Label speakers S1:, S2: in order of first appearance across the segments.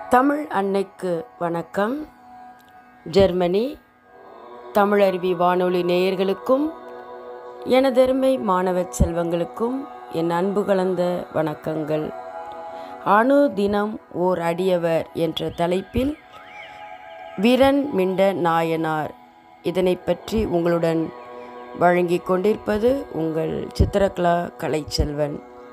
S1: தமிழ் அன்னைக்கு வணக்கம் ஜெர்மனி தமிழருவி வானொலி நேயர்களுக்கும் எனதருமை மாணவ செல்வங்களுக்கும் என் அன்பு கலந்த வணக்கங்கள் அணு தினம் ஓர் அடியவர் என்ற தலைப்பில் வீரன் மிண்ட நாயனார் இதனை பற்றி உங்களுடன் வழங்கிக் கொண்டிருப்பது உங்கள் சித்திரகலா கலைச்செல்வன்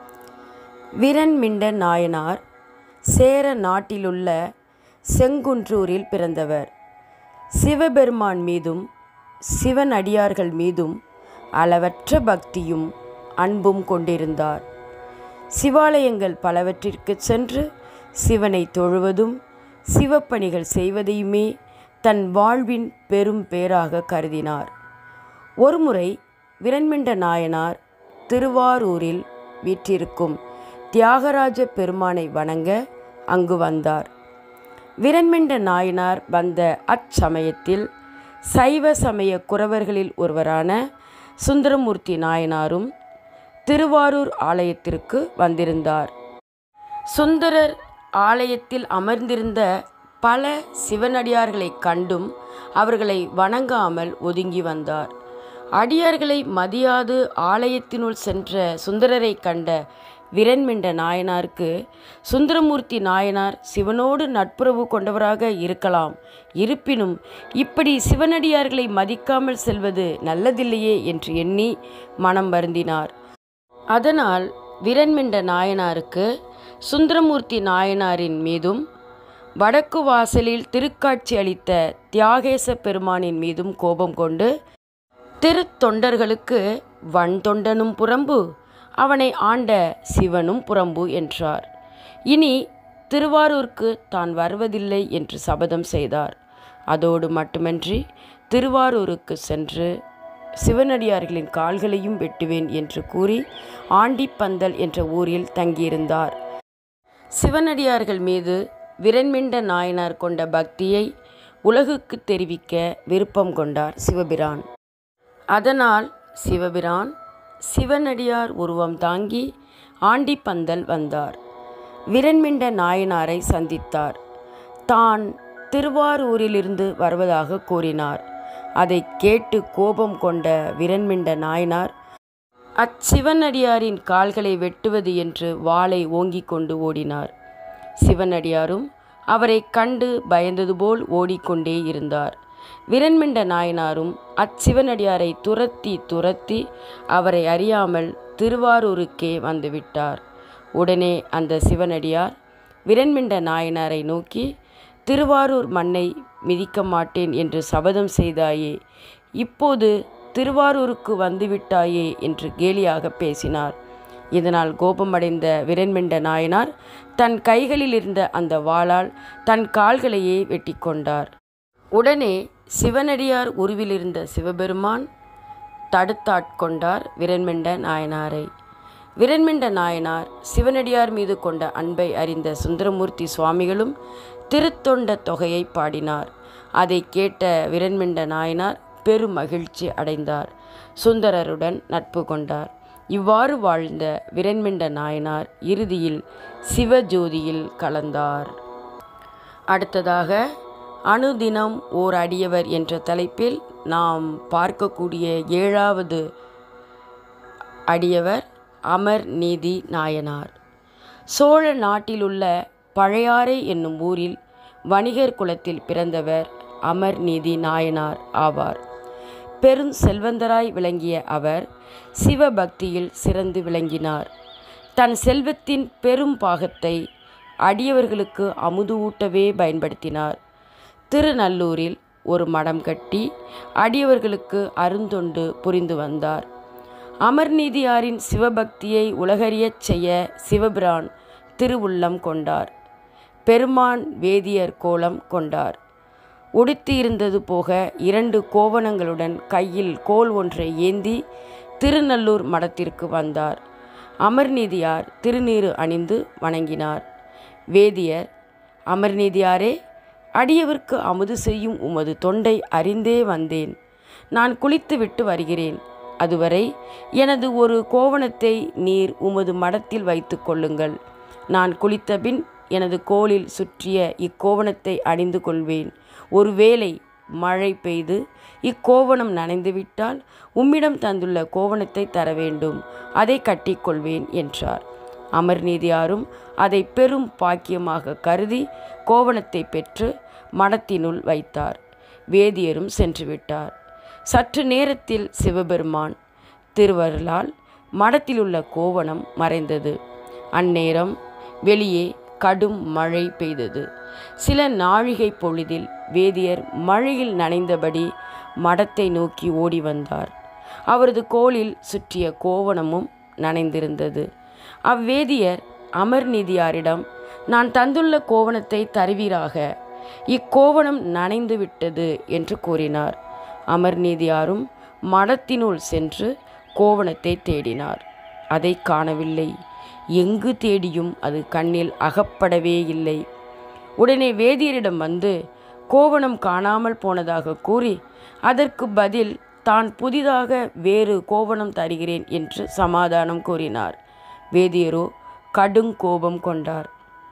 S1: வீரன் மிண்ட நாயனார் சேர நாட்டிலுள்ள செங்குன்றூரில் பிறந்தவர் சிவபெருமான் மீதும் சிவன் அடியார்கள் மீதும் அளவற்ற பக்தியும் அன்பும் கொண்டிருந்தார் சிவாலயங்கள் பலவற்றிற்கு சென்று சிவனை தொழுவதும் சிவப்பணிகள் செய்வதையுமே தன் வாழ்வின் பெரும் பேராக கருதினார் ஒருமுறை விரண்மிண்ட நாயனார் திருவாரூரில் வீற்றிருக்கும் தியாகராஜ பெருமானை வணங்க அங்கு வந்தார் விரண்மிண்ட நாயனார் வந்த அச்சமயத்தில் சைவ சமய குறவர்களில் ஒருவரான சுந்தரமூர்த்தி நாயனாரும் திருவாரூர் ஆலயத்திற்கு வந்திருந்தார் சுந்தரர் ஆலயத்தில் அமர்ந்திருந்த பல சிவனடியார்களை கண்டும் அவர்களை வணங்காமல் ஒதுங்கி வந்தார் அடியார்களை மதியாது ஆலயத்தினுள் சென்ற சுந்தரரை கண்ட விரண்மிண்ட நாயனாருக்கு சுந்தரமூர்த்தி நாயனார் சிவனோடு நட்புறவு கொண்டவராக இருக்கலாம் இருப்பினும் இப்படி சிவனடியார்களை மதிக்காமல் செல்வது நல்லதில்லையே என்று எண்ணி மனம் வருந்தினார் அதனால் விரண்மிண்ட நாயனாருக்கு சுந்தரமூர்த்தி நாயனாரின் மீதும் வடக்கு வாசலில் திருக்காட்சி அளித்த தியாகேச பெருமானின் மீதும் கோபம் கொண்டு திருத்தொண்டர்களுக்கு வன் தொண்டனும் புறம்பு அவனை ஆண்ட சிவனும் புறம்பு என்றார் இனி திருவாரூருக்கு தான் வருவதில்லை என்று சபதம் செய்தார் அதோடு மட்டுமன்றி திருவாரூருக்கு சென்று சிவனடியார்களின் கால்களையும் வெட்டுவேன் என்று கூறி ஆண்டிப்பந்தல் என்ற ஊரில் தங்கியிருந்தார் சிவனடியார்கள் மீது விரண்மிண்ட நாயனார் கொண்ட பக்தியை உலகுக்கு தெரிவிக்க விருப்பம் கொண்டார் சிவபிரான் அதனால் சிவபிரான் சிவனடியார் உருவம் தாங்கி ஆண்டிப்பந்தல் வந்தார் விரண்மிண்ட நாயனாரை சந்தித்தார் தான் திருவாரூரிலிருந்து வருவதாக கூறினார் அதை கேட்டு கோபம் கொண்ட விரண்மிண்ட நாயனார் அச்சிவனடியாரின் கால்களை வெட்டுவது என்று வாளை ஓங்கிக் கொண்டு ஓடினார் சிவனடியாரும் அவரை கண்டு பயந்தது போல் ஓடிக்கொண்டே இருந்தார் விரண்மிண்ட நாயனாரும் அச்சிவனடியாரை துரத்தி துரத்தி அவரை அறியாமல் திருவாரூருக்கே வந்துவிட்டார் உடனே அந்த சிவனடியார் விரண்மிண்ட நாயனாரை நோக்கி திருவாரூர் மண்ணை மிதிக்க மாட்டேன் என்று சபதம் செய்தாயே இப்போது திருவாரூருக்கு வந்துவிட்டாயே என்று கேலியாக பேசினார் இதனால் கோபமடைந்த விரண்மிண்ட நாயனார் தன் கைகளில் இருந்த அந்த வாளால் தன் கால்களையே வெட்டி கொண்டார் உடனே சிவனடியார் உருவிலிருந்த சிவபெருமான் தடுத்தாட்கொண்டார் விரண்மிண்ட நாயனாரை விரண்மிண்ட நாயனார் சிவனடியார் மீது கொண்ட அன்பை அறிந்த சுந்தரமூர்த்தி சுவாமிகளும் திருத்தொண்ட தொகையை பாடினார் அதை கேட்ட விரண்மிண்ட நாயனார் பெரும் மகிழ்ச்சி அடைந்தார் சுந்தரருடன் நட்பு கொண்டார் இவ்வாறு வாழ்ந்த விரண்மிண்ட நாயனார் இறுதியில் சிவஜோதியில் கலந்தார் அடுத்ததாக அணுதினம் ஓர் அடியவர் என்ற தலைப்பில் நாம் பார்க்கக்கூடிய ஏழாவது அடியவர் அமர் நீதி நாயனார் சோழ நாட்டிலுள்ள பழையாறை என்னும் ஊரில் வணிகர் குலத்தில் பிறந்தவர் அமர் நீதி நாயனார் ஆவார் பெரும் செல்வந்தராய் விளங்கிய அவர் சிவபக்தியில் சிறந்து விளங்கினார் தன் செல்வத்தின் பெரும் பாகத்தை அடியவர்களுக்கு அமுது ஊட்டவே பயன்படுத்தினார் திருநல்லூரில் ஒரு மடம் கட்டி அடியவர்களுக்கு அருந்தொண்டு புரிந்து வந்தார் அமர்நீதியாரின் சிவபக்தியை உலகறியச் செய்ய சிவபிரான் திருவுள்ளம் கொண்டார் பெருமான் வேதியர் கோலம் கொண்டார் உடுத்தியிருந்தது போக இரண்டு கோவணங்களுடன் கையில் கோல் ஒன்றை ஏந்தி திருநல்லூர் மடத்திற்கு வந்தார் அமர்நீதியார் திருநீறு அணிந்து வணங்கினார் வேதியர் அமர்நீதியாரே அடியவர்க்கு அமுது செய்யும் உமது தொண்டை அறிந்தே வந்தேன் நான் குளித்துவிட்டு வருகிறேன் அதுவரை எனது ஒரு கோவணத்தை நீர் உமது மடத்தில் வைத்து கொள்ளுங்கள் நான் குளித்தபின் எனது கோலில் சுற்றிய இக்கோவணத்தை அணிந்து கொள்வேன் ஒருவேளை மழை பெய்து இக்கோவணம் நனைந்துவிட்டால் உம்மிடம் தந்துள்ள கோவணத்தை தர வேண்டும் அதை கட்டிக்கொள்வேன் என்றார் அமர்நீதியாரும் அதை பெரும் பாக்கியமாக கருதி கோவணத்தை பெற்று மடத்தினுள் வைத்தார் வேதியரும் சென்று விட்டார் சற்று நேரத்தில் சிவபெருமான் திருவருளால் மடத்திலுள்ள கோவணம் மறைந்தது அந்நேரம் வெளியே கடும் மழை பெய்தது சில நாழிகை பொழுதில் வேதியர் மழையில் நனைந்தபடி மடத்தை நோக்கி ஓடி வந்தார் அவரது கோலில் சுற்றிய கோவணமும் நனைந்திருந்தது அவ்வேதியர் அமர்நீதியாரிடம் நான் தந்துள்ள கோவணத்தை தருவீராக இக்கோவணம் நனைந்து விட்டது என்று கூறினார் அமர்நீதியாரும் மடத்தினுள் சென்று கோவணத்தை தேடினார் அதை காணவில்லை எங்கு தேடியும் அது கண்ணில் அகப்படவே இல்லை உடனே வேதியரிடம் வந்து கோவணம் காணாமல் போனதாக கூறி அதற்கு பதில் தான் புதிதாக வேறு கோவணம் தருகிறேன் என்று சமாதானம் கூறினார் வேதியரோ கடுங்கோபம் கொண்டார்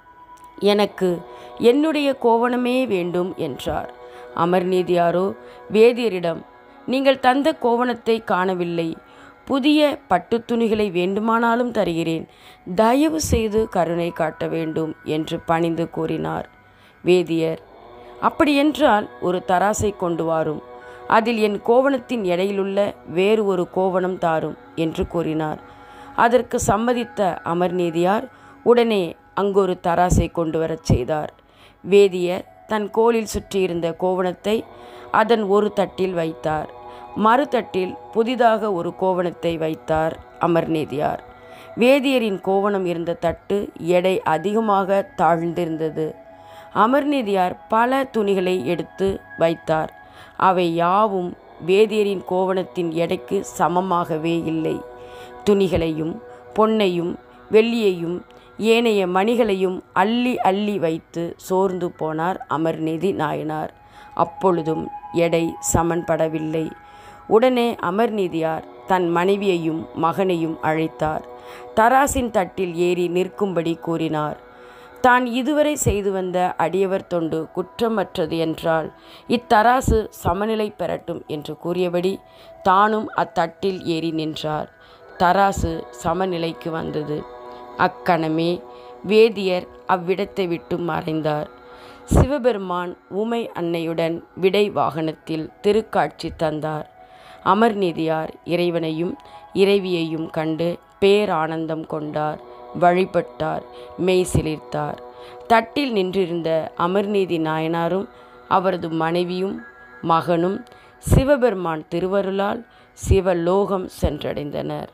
S1: எனக்கு என்னுடைய கோவணமே வேண்டும் என்றார் அமர்நீதியாரோ வேதியரிடம் நீங்கள் தந்த கோவணத்தை காணவில்லை புதிய பட்டு துணிகளை வேண்டுமானாலும் தருகிறேன் தயவு செய்து கருணை காட்ட வேண்டும் என்று பணிந்து கூறினார் வேதியர் அப்படியென்றால் ஒரு தராசை கொண்டு வாரும் அதில் என் கோவணத்தின் எடையிலுள்ள வேறு ஒரு கோவணம் தாரும் என்று கூறினார் அதற்கு சம்மதித்த அமர்நீதியார் உடனே அங்கொரு தராசை கொண்டு வரச் செய்தார் வேதியர் தன் கோலில் சுற்றியிருந்த கோவணத்தை அதன் ஒரு தட்டில் வைத்தார் மறுதட்டில் புதிதாக ஒரு கோவணத்தை வைத்தார் அமர்நீதியார் வேதியரின் கோவணம் இருந்த தட்டு எடை அதிகமாக தாழ்ந்திருந்தது அமர்நீதியார் பல துணிகளை எடுத்து வைத்தார் அவை யாவும் வேதியரின் கோவணத்தின் எடைக்கு சமமாகவே இல்லை துணிகளையும் பொன்னையும் வெள்ளியையும் ஏனைய மணிகளையும் அள்ளி அள்ளி வைத்து சோர்ந்து போனார் அமர்நீதி நாயனார் அப்பொழுதும் எடை சமன்படவில்லை உடனே அமர்நீதியார் தன் மனைவியையும் மகனையும் அழைத்தார் தராசின் தட்டில் ஏறி நிற்கும்படி கூறினார் தான் இதுவரை செய்து வந்த அடியவர் தொண்டு குற்றமற்றது என்றால் இத்தராசு சமநிலை பெறட்டும் என்று கூறியபடி தானும் அத்தட்டில் ஏறி நின்றார் தராசு சமநிலைக்கு வந்தது அக்கணமே வேதியர் அவ்விடத்தை விட்டு மறைந்தார் சிவபெருமான் உமை அன்னையுடன் விடை வாகனத்தில் திருக்காட்சி தந்தார் அமர்நீதியார் இறைவனையும் இறைவியையும் கண்டு பேரானந்தம் கொண்டார் வழிபட்டார் மெய் சிலிர்த்தார் தட்டில் நின்றிருந்த அமர்நீதி நாயனாரும் அவரது மனைவியும் மகனும் சிவபெருமான் திருவருளால் சிவலோகம் சென்றடைந்தனர்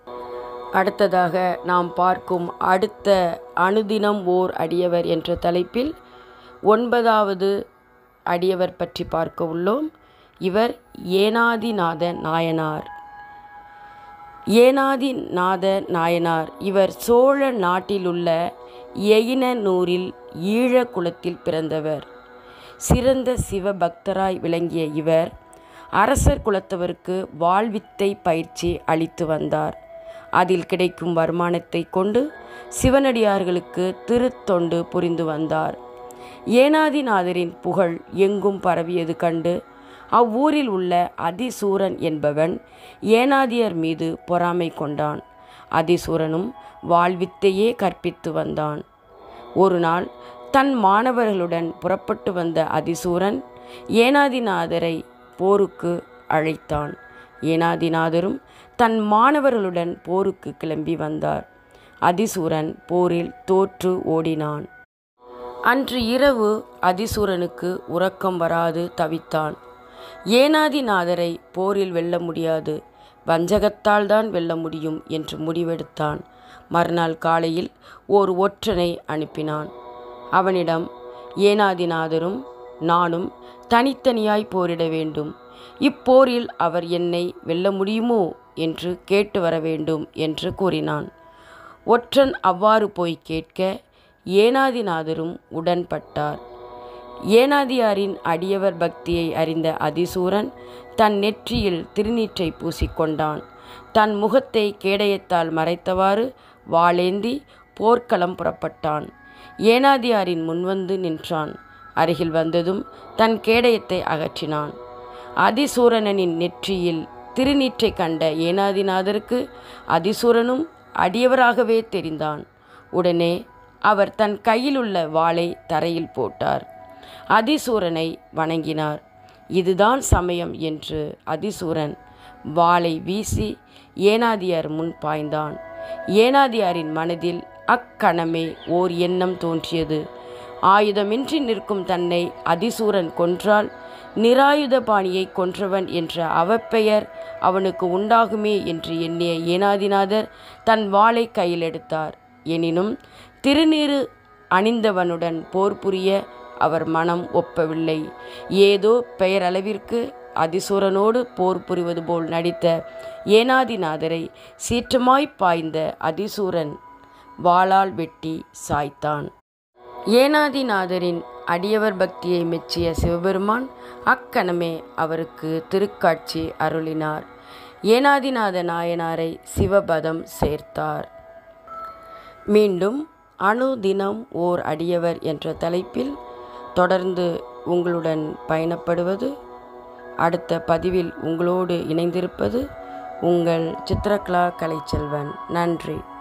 S1: அடுத்ததாக நாம் பார்க்கும் அடுத்த அனுதினம் ஓர் அடியவர் என்ற தலைப்பில் ஒன்பதாவது அடியவர் பற்றி பார்க்க உள்ளோம் இவர் ஏனாதிநாத நாயனார் ஏனாதிநாத நாயனார் இவர் சோழ நாட்டிலுள்ள எயினனூரில் ஈழ குலத்தில் பிறந்தவர் சிறந்த சிவபக்தராய் விளங்கிய இவர் அரசர் குலத்தவருக்கு வாழ்வித்தை பயிற்சி அளித்து வந்தார் அதில் கிடைக்கும் வருமானத்தை கொண்டு சிவனடியார்களுக்கு திருத்தொண்டு புரிந்து வந்தார் ஏனாதிநாதரின் புகழ் எங்கும் பரவியது கண்டு அவ்வூரில் உள்ள அதிசூரன் என்பவன் ஏனாதியர் மீது பொறாமை கொண்டான் அதிசூரனும் வாழ்வித்தையே கற்பித்து வந்தான் ஒரு நாள் தன் மாணவர்களுடன் புறப்பட்டு வந்த அதிசூரன் ஏனாதிநாதரை போருக்கு அழைத்தான் ஏனாதிநாதரும் தன் மாணவர்களுடன் போருக்கு கிளம்பி வந்தார் அதிசூரன் போரில் தோற்று ஓடினான் அன்று இரவு அதிசூரனுக்கு உறக்கம் வராது தவித்தான் ஏனாதிநாதரை போரில் வெல்ல முடியாது வஞ்சகத்தால் தான் வெல்ல முடியும் என்று முடிவெடுத்தான் மறுநாள் காலையில் ஓர் ஒற்றனை அனுப்பினான் அவனிடம் ஏனாதிநாதரும் நானும் தனித்தனியாய் போரிட வேண்டும் இப்போரில் அவர் என்னை வெல்ல முடியுமோ என்று கேட்டு வர வேண்டும் என்று கூறினான் ஒற்றன் அவ்வாறு போய் கேட்க ஏனாதிநாதரும் உடன்பட்டார் ஏனாதியாரின் அடியவர் பக்தியை அறிந்த அதிசூரன் தன் நெற்றியில் திருநீற்றை பூசிக்கொண்டான் தன் முகத்தை கேடயத்தால் மறைத்தவாறு வாளேந்தி போர்க்களம் புறப்பட்டான் ஏனாதியாரின் முன்வந்து நின்றான் அருகில் வந்ததும் தன் கேடயத்தை அகற்றினான் அதிசூரனின் நெற்றியில் திருநீற்றை கண்ட ஏனாதிநாதருக்கு அதிசூரனும் அடியவராகவே தெரிந்தான் உடனே அவர் தன் கையிலுள்ள வாளை தரையில் போட்டார் அதிசூரனை வணங்கினார் இதுதான் சமயம் என்று அதிசூரன் வாளை வீசி ஏனாதியார் முன் பாய்ந்தான் ஏனாதியாரின் மனதில் அக்கணமே ஓர் எண்ணம் தோன்றியது ஆயுதமின்றி நிற்கும் தன்னை அதிசூரன் கொன்றால் நிராயுத பாணியை கொன்றவன் என்ற அவப்பெயர் அவனுக்கு உண்டாகுமே என்று எண்ணிய ஏனாதிநாதர் தன் வாளை கையில் எடுத்தார் எனினும் திருநீறு அணிந்தவனுடன் போர் புரிய அவர் மனம் ஒப்பவில்லை ஏதோ பெயரளவிற்கு அதிசூரனோடு போர் புரிவது போல் நடித்த ஏனாதிநாதரை சீற்றமாய் பாய்ந்த அதிசூரன் வாளால் வெட்டி சாய்த்தான் ஏனாதிநாதரின் அடியவர் பக்தியை மெச்சிய சிவபெருமான் அக்கணமே அவருக்கு திருக்காட்சி அருளினார் ஏனாதிநாத நாயனாரை சிவபதம் சேர்த்தார் மீண்டும் அணு தினம் ஓர் அடியவர் என்ற தலைப்பில் தொடர்ந்து உங்களுடன் பயணப்படுவது அடுத்த பதிவில் உங்களோடு இணைந்திருப்பது உங்கள் சித்திரகலா கலைச்செல்வன் நன்றி